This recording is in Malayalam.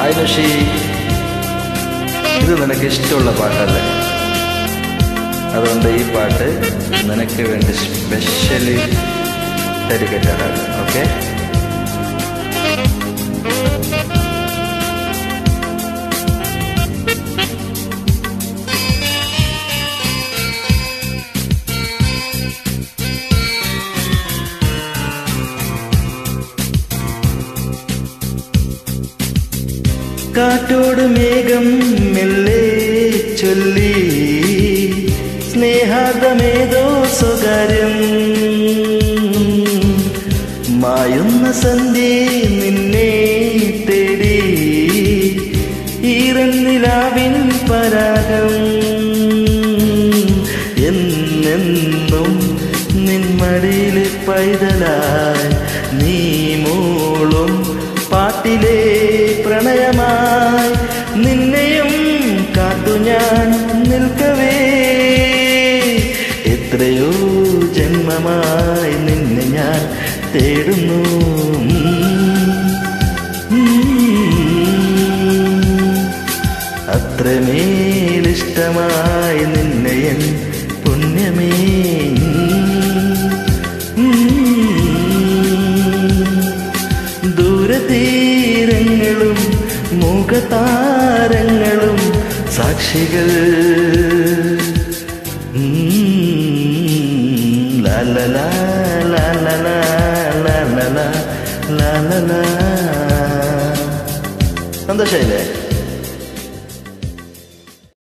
ഹായ് നഷി ഇത് നിനക്ക് ഇഷ്ടമുള്ള പാട്ടല്ലേ അതുകൊണ്ട് ഈ പാട്ട് നിനക്ക് വേണ്ടി സ്പെഷ്യലി ഡെഡിക്കേറ്റഡ് ആണ് ഓക്കെ കാറ്റോട് മേഘം മെല്ലെ ചൊല്ലി സ്നേഹാർദ്ദമേതോ സ്വകാര്യം മായുന്ന സന്ധ്യ നിന്നെ തേടി ഈറന്നിലാവിൻ പരാഗം എന്നെന്നും നിന്മടിയിൽ പൈതലായി നീ മൂളും പാട്ടിലെ പ്രണയമായി നിന്നെയും കാത്തു ഞാൻ നിൽക്കവേ എത്രയോ ജന്മമായി നിന്നെ ഞാൻ തേടുന്നു അത്രമേലിഷ്ടമായി നിന്നെ എൻ പുണ്യമേ ദൂരതീരങ്ങളും മുഖതാരങ്ങളും സാക്ഷികൾ ലാലലാ ലാലലാ ലാലലാ ലാലലാ സന്തോഷമായില്ലേ